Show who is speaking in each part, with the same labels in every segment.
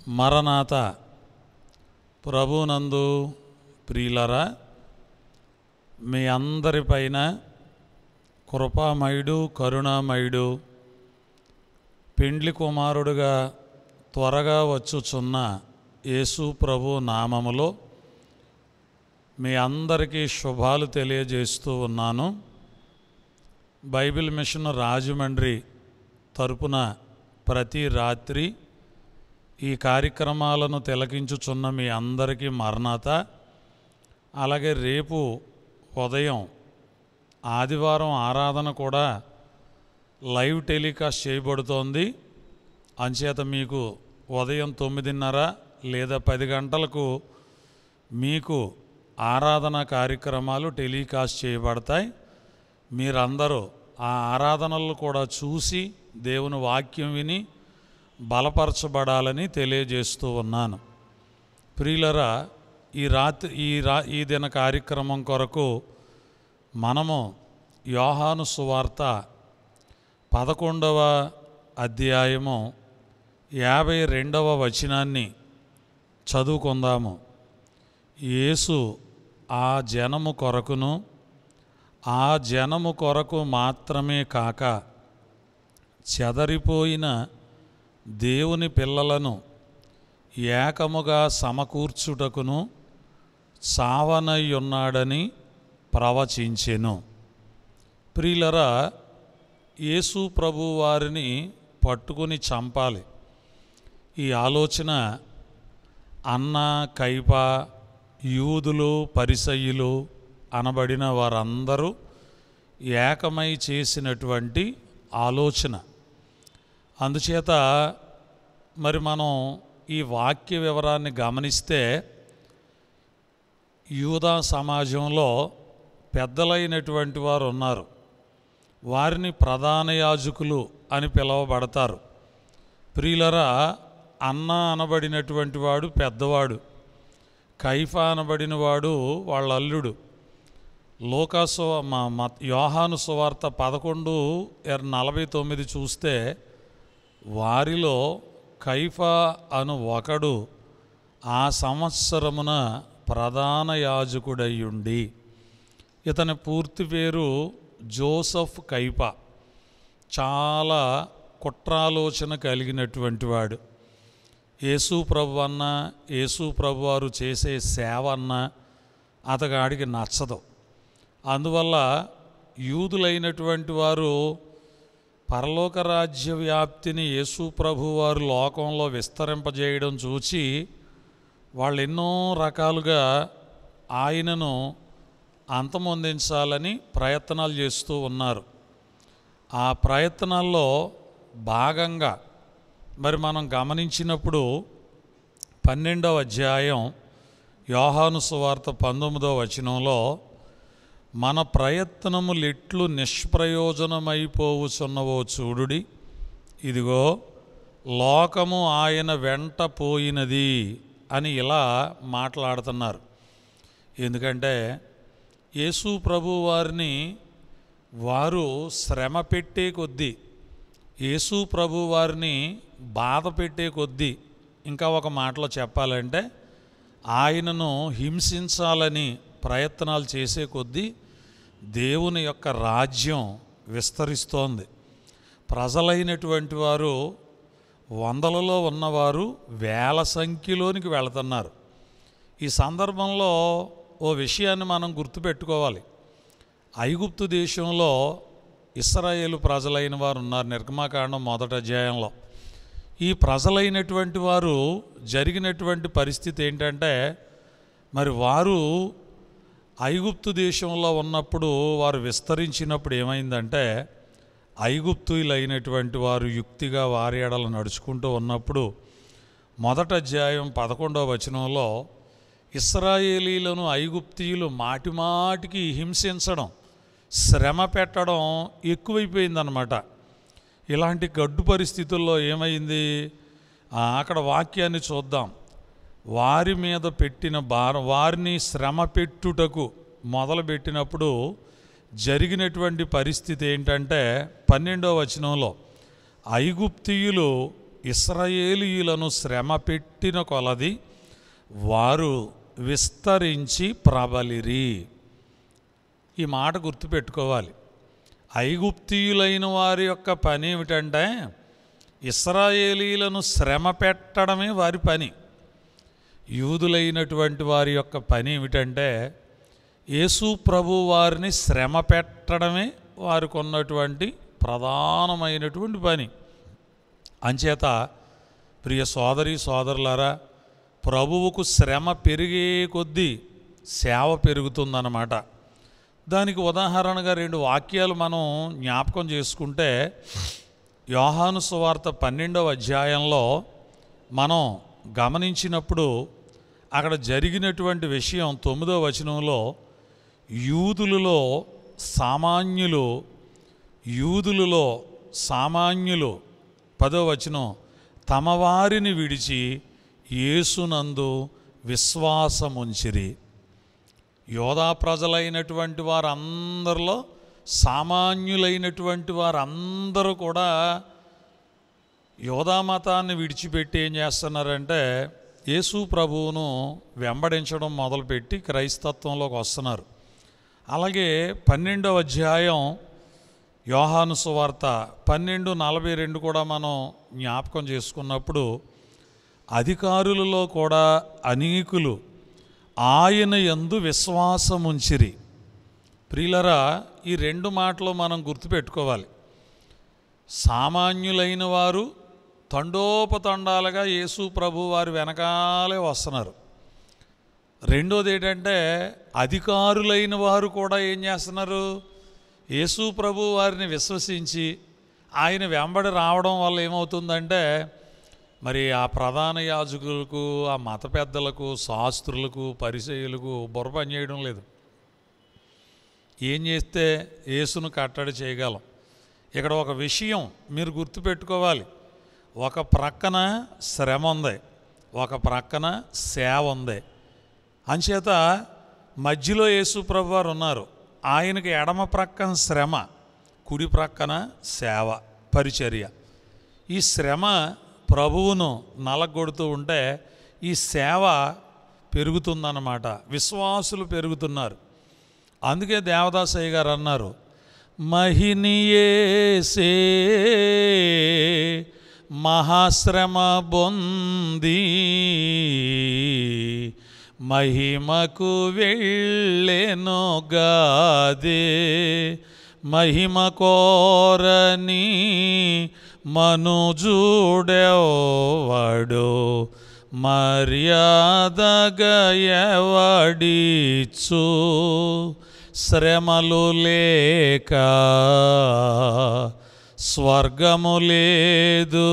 Speaker 1: మరణాత ప్రభునందు ప్రియులరా మీ అందరిపైన కృపామయుడు కరుణామయుడు పెండ్లి కుమారుడుగా త్వరగా వచ్చుచున్న యేసు ప్రభు నామములో మీ అందరికీ శుభాలు తెలియజేస్తూ ఉన్నాను బైబిల్ మిషన్ రాజమండ్రి తరపున ప్రతి రాత్రి ఈ కార్యక్రమాలను తిలకించుచున్న మీ అందరికీ మరణాత అలాగే రేపు ఉదయం ఆదివారం ఆరాధన కూడా లైవ్ టెలికాస్ట్ చేయబడుతోంది అంచేత మీకు ఉదయం తొమ్మిదిన్నర లేదా పది గంటలకు మీకు ఆరాధన కార్యక్రమాలు టెలికాస్ట్ చేయబడతాయి మీరందరూ ఆ ఆరాధనలు కూడా చూసి దేవుని వాక్యం విని బలపరచబడాలని తెలియజేస్తూ ఉన్నాను ప్రియులరా ఈ రాత్రి ఈ రా ఈ దిన కార్యక్రమం కొరకు మనము యోహాను సువార్త పదకొండవ అధ్యాయము యాభై రెండవ వచనాన్ని చదువుకుందాము యేసు ఆ జనము కొరకును ఆ జనము కొరకు మాత్రమే కాక చెదరిపోయిన దేవుని పిల్లలను ఏకముగా సమకూర్చుటకును సావనయ్యున్నాడని ప్రవచించెను ప్రియులరా యేసు ప్రభు వారిని పట్టుకుని చంపాలి ఈ ఆలోచన అన్న కైప యూదులు పరిసయ్యులు అనబడిన వారందరూ ఏకమై చేసినటువంటి ఆలోచన అందుచేత మరి మనం ఈ వాక్య వివరాన్ని గమనిస్తే యూదా సమాజంలో పెద్దలైనటువంటి వారు ఉన్నారు వారిని ప్రధాన యాజకులు అని పిలువబడతారు ప్రియులరా అన్న అనబడినటువంటి వాడు పెద్దవాడు కైఫా అనబడిన వాడు వాళ్ళ అల్లుడు లోకాసు మా మా యోహాను సువార్త పదకొండు ఎర్- నలభై తొమ్మిది చూస్తే వారిలో కైఫా అను ఒకడు ఆ సంవత్సరమున ప్రధాన యాజకుడయ్యుండి ఇతని పూర్తి పేరు జోసఫ్ కైపా చాలా కుట్రాలోచన కలిగినటువంటి వాడు యేసు ప్రభు అన్న యేసు ప్రభు వారు చేసే సేవ అన్న అతగాడికి నచ్చదు అందువల్ల యూదులైనటువంటి వారు పరలోక రాజ్య వ్యాప్తిని యేసు ప్రభు వారు లోకంలో విస్తరింపజేయడం చూచి వాళ్ళు ఎన్నో రకాలుగా ఆయనను అంతమొందించాలని ప్రయత్నాలు చేస్తూ ఉన్నారు ఆ ప్రయత్నాల్లో భాగంగా మరి మనం గమనించినప్పుడు పన్నెండవ అధ్యాయం యోహాను సువార్త పంతొమ్మిదవ వచనంలో మన ప్రయత్నములెట్లు నిష్ప్రయోజనమైపోవుచున్నవో చూడుడి ఇదిగో లోకము ఆయన వెంట పోయినది అని ఇలా మాట్లాడుతున్నారు ఎందుకంటే యేసు ప్రభు వారిని వారు శ్రమ పెట్టే కొద్దీ యేసు ప్రభు వారిని బాధ పెట్టే కొద్దీ ఇంకా ఒక మాటలో చెప్పాలంటే ఆయనను హింసించాలని ప్రయత్నాలు చేసే కొద్దీ దేవుని యొక్క రాజ్యం విస్తరిస్తోంది ప్రజలైనటువంటి వారు వందలలో ఉన్నవారు వేల సంఖ్యలోనికి వెళుతున్నారు ఈ సందర్భంలో ఓ విషయాన్ని మనం గుర్తుపెట్టుకోవాలి ఐగుప్తు దేశంలో ఇస్రాయేలు ప్రజలైన వారు ఉన్నారు నిర్గమాకాండం మొదటి అధ్యాయంలో ఈ ప్రజలైనటువంటి వారు జరిగినటువంటి పరిస్థితి ఏంటంటే మరి వారు ఐగుప్తు దేశంలో ఉన్నప్పుడు వారు విస్తరించినప్పుడు ఏమైందంటే ఐగుప్తులైనటువంటి వారు యుక్తిగా వారి ఎడలు నడుచుకుంటూ ఉన్నప్పుడు మొదట అధ్యాయం పదకొండవ వచనంలో ఇస్రాయేలీలను ఐగుప్తీయులు మాటిమాటికి హింసించడం శ్రమ పెట్టడం ఎక్కువైపోయిందనమాట ఇలాంటి గడ్డు పరిస్థితుల్లో ఏమైంది ఆ, అక్కడ వాక్యాన్ని చూద్దాం వారి మీద పెట్టిన భారం వారిని శ్రమ పెట్టుటకు మొదలుపెట్టినప్పుడు జరిగినటువంటి పరిస్థితి ఏంటంటే పన్నెండవ వచనంలో ఐగుప్తీయులు ఇస్రాయేలీయులను శ్రమ పెట్టిన కొలది వారు విస్తరించి ప్రబలిరి ఈ మాట గుర్తుపెట్టుకోవాలి ఐగుప్తీయులైన వారి యొక్క పని ఏమిటంటే ఇస్రాయేలీలను శ్రమ పెట్టడమే వారి పని యూదులైనటువంటి వారి యొక్క పని ఏమిటంటే యేసు ప్రభు వారిని శ్రమ పెట్టడమే వారికి ఉన్నటువంటి ప్రధానమైనటువంటి పని అంచేత ప్రియ సోదరి సోదరులారా ప్రభువుకు శ్రమ పెరిగే కొద్దీ సేవ పెరుగుతుందన్నమాట దానికి ఉదాహరణగా రెండు వాక్యాలు మనం జ్ఞాపకం చేసుకుంటే యోహాను సువార్త పన్నెండవ అధ్యాయంలో మనం గమనించినప్పుడు అక్కడ జరిగినటువంటి విషయం తొమ్మిదవ వచనంలో యూదులలో సామాన్యులు యూదులలో సామాన్యులు పదో వచనం తమ వారిని విడిచి యేసునందు విశ్వాసముంచిరి యోధా ప్రజలైనటువంటి వారందరిలో సామాన్యులైనటువంటి వారందరూ కూడా యోధా మతాన్ని విడిచిపెట్టి ఏం చేస్తున్నారంటే యేసు ప్రభువును వెంబడించడం మొదలుపెట్టి క్రైస్తత్వంలోకి వస్తున్నారు అలాగే పన్నెండవ అధ్యాయం యోహాను సువార్త పన్నెండు నలభై రెండు కూడా మనం జ్ఞాపకం చేసుకున్నప్పుడు అధికారులలో కూడా అనేకులు ఆయన యందు విశ్వాసముంచిరి ప్రియులరా ఈ రెండు మాటలు మనం గుర్తుపెట్టుకోవాలి సామాన్యులైన వారు తండోపతండాలుగా యేసు ప్రభు వారి వెనకాలే వస్తున్నారు రెండోది ఏంటంటే అధికారులైన వారు కూడా ఏం చేస్తున్నారు యేసు ప్రభు వారిని విశ్వసించి ఆయన వెంబడి రావడం వల్ల ఏమవుతుందంటే మరి ఆ ప్రధాన యాజకులకు ఆ మత పెద్దలకు శాస్త్రులకు పరిచయులకు బుర్ర పని చేయడం లేదు ఏం చేస్తే యేసును కట్టడి చేయగలం ఇక్కడ ఒక విషయం మీరు గుర్తుపెట్టుకోవాలి ఒక ప్రక్కన శ్రమ ఉంది ఒక ప్రక్కన సేవ ఉంది అంచేత మధ్యలో యేసు ప్రభు వారు ఉన్నారు ఆయనకి ఎడమ ప్రక్కన శ్రమ కుడి ప్రక్కన సేవ పరిచర్య ఈ శ్రమ ప్రభువును నలగొడుతూ ఉంటే ఈ సేవ పెరుగుతుందన్నమాట విశ్వాసులు పెరుగుతున్నారు అందుకే దేవదాసయ్య గారు అన్నారు మహినియేసే మహాశ్రమ బొంది మహిమకు వెళ్ళెను గాదే మహిమ కోరని మనుజుడెవడు మర్యాదగయవడిచు శ్రమలు లేక స్వర్గము లేదు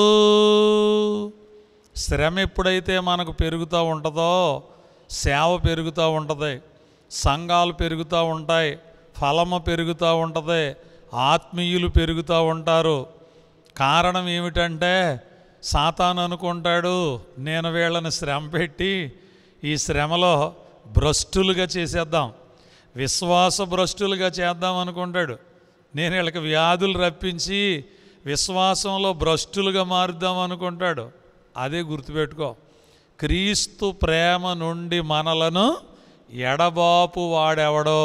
Speaker 1: శ్రమ ఎప్పుడైతే మనకు పెరుగుతూ ఉంటుందో సేవ పెరుగుతూ ఉంటుంది సంఘాలు పెరుగుతూ ఉంటాయి ఫలము పెరుగుతూ ఉంటుంది ఆత్మీయులు పెరుగుతూ ఉంటారు కారణం ఏమిటంటే సాతాను అనుకుంటాడు నేను వీళ్ళని శ్రమ పెట్టి ఈ శ్రమలో భ్రష్టులుగా చేసేద్దాం విశ్వాస భ్రష్టులుగా చేద్దాం అనుకుంటాడు నేను వీళ్ళకి వ్యాధులు రప్పించి విశ్వాసంలో భ్రష్టులుగా మారుద్దాం అనుకుంటాడు అదే గుర్తుపెట్టుకో క్రీస్తు ప్రేమ నుండి మనలను ఎడబాపు వాడెవడో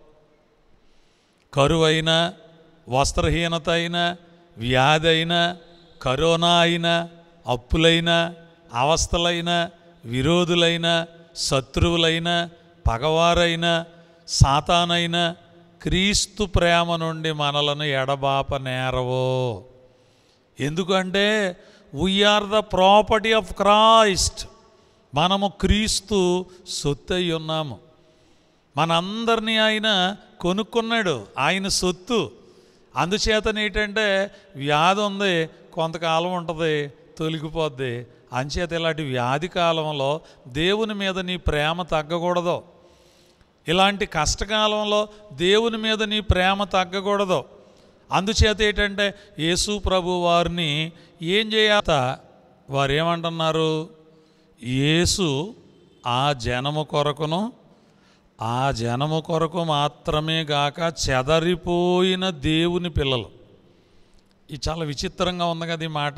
Speaker 1: కరువైన వస్త్రహీనత అయినా వ్యాధి అయినా కరోనా అయినా అప్పులైన అవస్థలైన విరోధులైన శత్రువులైన పగవారైన సాతానైన క్రీస్తు ప్రేమ నుండి మనలను ఎడబాప నేరవో ఎందుకంటే we are the property of Christ మనము క్రీస్తు సొత్తు అయి ఉన్నాము మనందరినీ ఆయన కొనుక్కున్నాడు ఆయన సొత్తు అందుచేతన ఏంటంటే వ్యాధి ఉంది కొంతకాలం ఉంటుంది తొలగిపోద్ది అంచేత ఇలాంటి వ్యాధి కాలంలో దేవుని మీద నీ ప్రేమ తగ్గకూడదు ఇలాంటి కష్టకాలంలో దేవుని మీద నీ ప్రేమ తగ్గకూడదు అందుచేత ఏంటంటే యేసు ప్రభు వారిని ఏం చేయాత వారు ఏమంటున్నారు యేసు ఆ జనము కొరకును ఆ జనము కొరకు మాత్రమే గాక చెదరిపోయిన దేవుని పిల్లలు ఇది చాలా విచిత్రంగా ఉంది కదా ఈ మాట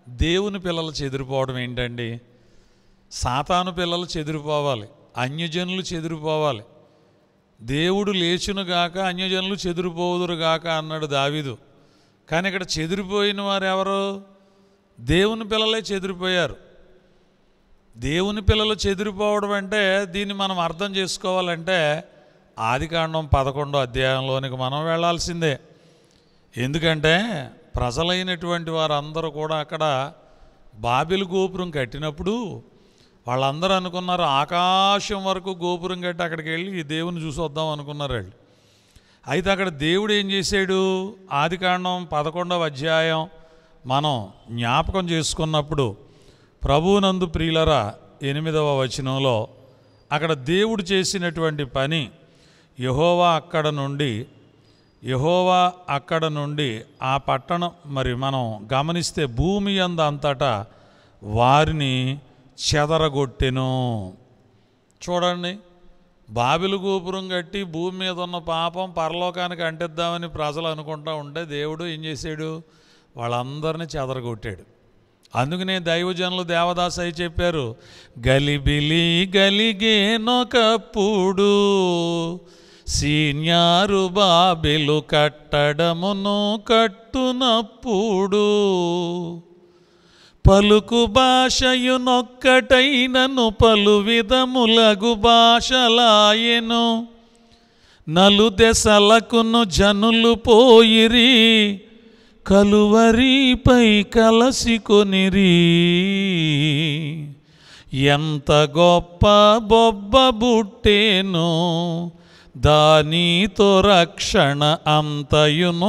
Speaker 1: దేవుని పిల్లలు చెదిరిపోవడం ఏంటండి సాతాను పిల్లలు చెదిరిపోవాలి అన్యజనులు చెదిరిపోవాలి దేవుడు లేచునుగాక అన్యజనులు చెదిరిపోదురుగాక అన్నాడు దావీదు కానీ ఇక్కడ చెదిరిపోయిన వారు ఎవరు దేవుని పిల్లలే చెదిరిపోయారు దేవుని పిల్లలు చెదిరిపోవడం అంటే దీన్ని మనం అర్థం చేసుకోవాలంటే ఆదికాండం పదకొండో అధ్యాయంలోనికి మనం వెళ్ళాల్సిందే ఎందుకంటే ప్రజలైనటువంటి వారందరూ కూడా అక్కడ బాబిలు గోపురం కట్టినప్పుడు వాళ్ళందరూ అనుకున్నారు ఆకాశం వరకు గోపురం కట్టి అక్కడికి వెళ్ళి ఈ దేవుని చూసి వద్దాం అనుకున్నారు వాళ్ళు అయితే అక్కడ దేవుడు ఏం చేశాడు ఆదికాండం పదకొండవ అధ్యాయం మనం జ్ఞాపకం చేసుకున్నప్పుడు ప్రభువునందు ప్రియులరా ఎనిమిదవ వచనంలో అక్కడ దేవుడు చేసినటువంటి పని యహోవా అక్కడ నుండి యహోవా అక్కడ నుండి ఆ పట్టణం మరి మనం గమనిస్తే భూమి అంద అంతటా వారిని చెదరగొట్టెను చూడండి బాబిలు గోపురం కట్టి భూమి మీద ఉన్న పాపం పరలోకానికి అంటిద్దామని ప్రజలు అనుకుంటా ఉంటే దేవుడు ఏం చేశాడు వాళ్ళందరినీ చెదరగొట్టాడు అందుకనే దైవజనులు దేవదాస్ అయి చెప్పారు గలిబిలి గలిగేనొకప్పుడు సీన్యారు బాబిలు కట్టడమును కట్టునప్పుడు పలుకు భాషయునొక్కటైనను పలు విధములగు భాషలాయెను నలు దశలకును జనులు పోయిరి కలువరిపై కలసి కొనిరి ఎంత గొప్ప బొబ్బ బుట్టేను దానితో రక్షణ అంతయును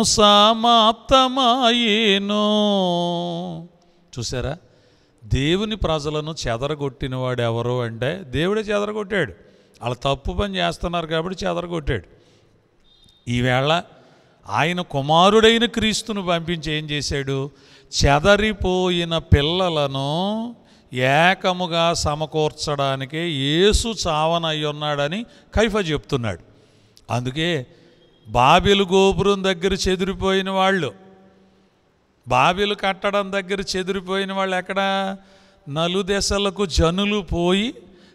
Speaker 1: సమాప్తమాయేను చూసారా దేవుని ప్రజలను చెదరగొట్టినవాడు ఎవరు అంటే దేవుడే చెదరగొట్టాడు వాళ్ళు తప్పు పని చేస్తున్నారు కాబట్టి చెదరగొట్టాడు ఈవేళ ఆయన కుమారుడైన క్రీస్తును పంపించి ఏం చేశాడు చెదరిపోయిన పిల్లలను ఏకముగా సమకూర్చడానికే యేసు చావనయ్యి ఉన్నాడని కైఫ చెప్తున్నాడు అందుకే బాబెలు గోపురం దగ్గర చెదిరిపోయిన వాళ్ళు బావిలు కట్టడం దగ్గర చెదిరిపోయిన వాళ్ళు ఎక్కడ నలుదెసలకు జనులు పోయి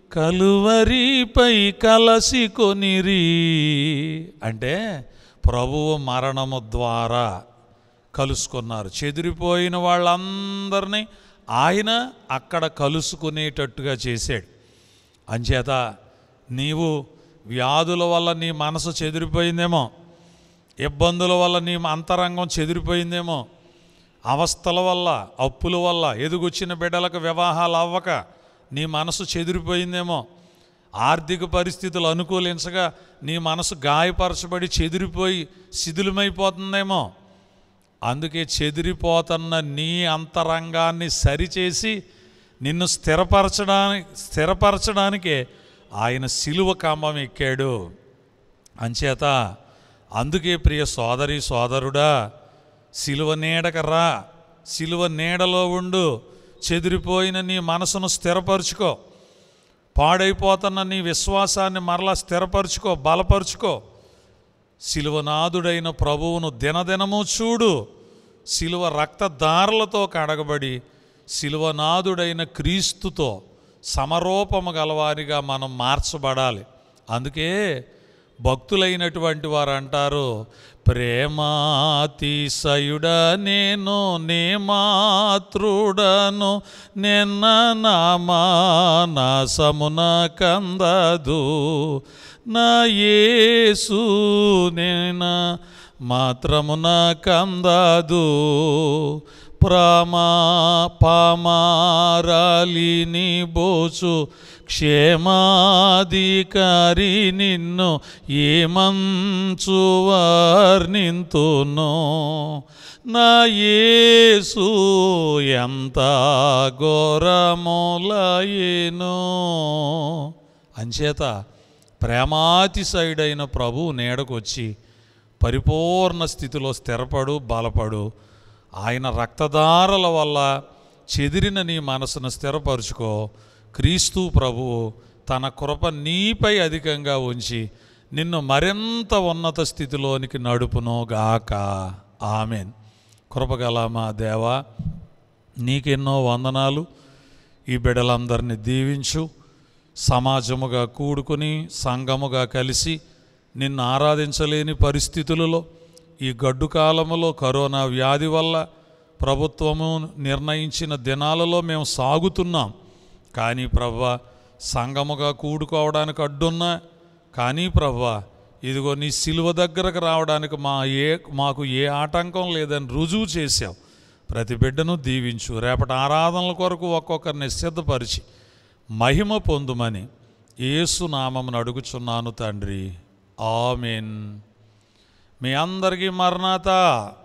Speaker 1: కలువరిపై కలసి కొనిరి అంటే ప్రభువు మరణము ద్వారా కలుసుకున్నారు చెదిరిపోయిన వాళ్ళందరినీ ఆయన అక్కడ కలుసుకునేటట్టుగా చేశాడు అంచేత నీవు వ్యాధుల వల్ల నీ మనసు చెదిరిపోయిందేమో ఇబ్బందుల వల్ల నీ అంతరంగం చెదిరిపోయిందేమో అవస్థల వల్ల అప్పుల వల్ల ఎదుగొచ్చిన బిడ్డలకు వివాహాలు అవ్వక నీ మనసు చెదిరిపోయిందేమో ఆర్థిక పరిస్థితులు అనుకూలించగా నీ మనసు గాయపరచబడి చెదిరిపోయి శిథిలమైపోతుందేమో అందుకే చెదిరిపోతున్న నీ అంతరంగాన్ని సరిచేసి నిన్ను స్థిరపరచడానికి స్థిరపరచడానికే ఆయన సిలువ కంబం ఎక్కాడు అంచేత అందుకే ప్రియ సోదరి సోదరుడా సిలువ నీడక రా సిలువ నీడలో ఉండు చెదిరిపోయిన నీ మనసును స్థిరపరుచుకో పాడైపోతున్న నీ విశ్వాసాన్ని మరలా స్థిరపరుచుకో బలపరుచుకో శిలువనాథుడైన ప్రభువును దినదినము చూడు శిలువ రక్తధారలతో కడగబడి శిలువనాథుడైన క్రీస్తుతో సమరూపము గలవారిగా మనం మార్చబడాలి అందుకే భక్తులైనటువంటి వారు అంటారు ప్రేమాతిశయుడా నేను నే మాతృడను నిన్న నా మానసమున కందదు నా యేసు నేన మాత్రమున కందదు ప్రామా పామారాలిని బోచు క్షేమాధికారి నిన్ను ఏమంచు వర్ణింతును నా యేసు ఎంత ఘోరములయేను అంచేత ప్రేమాతిశయుడైన ప్రభు నీడకొచ్చి పరిపూర్ణ స్థితిలో స్థిరపడు బలపడు ఆయన రక్తధారల వల్ల చెదిరిన నీ మనసును స్థిరపరుచుకో క్రీస్తు ప్రభువు తన కృప నీపై అధికంగా ఉంచి నిన్ను మరింత ఉన్నత స్థితిలోనికి నడుపును గాక ఆమెన్ కృపగల మా దేవా నీకెన్నో వందనాలు ఈ బిడ్డలందరినీ దీవించు సమాజముగా కూడుకుని సంఘముగా కలిసి నిన్ను ఆరాధించలేని పరిస్థితులలో ఈ గడ్డు కాలములో కరోనా వ్యాధి వల్ల ప్రభుత్వము నిర్ణయించిన దినాలలో మేము సాగుతున్నాం కానీ ప్రవ్వా సంఘముగా కూడుకోవడానికి అడ్డున్నా కానీ ప్రవ్వా ఇదిగో నీ సిలువ దగ్గరకు రావడానికి మా ఏ మాకు ఏ ఆటంకం లేదని రుజువు చేశావు ప్రతి బిడ్డను దీవించు రేపటి ఆరాధనల కొరకు ఒక్కొక్కరిని సిద్ధపరిచి మహిమ పొందుమని యేసు నామమును అడుగుచున్నాను తండ్రి ఆమెన్ మీ అందరికీ మరణాత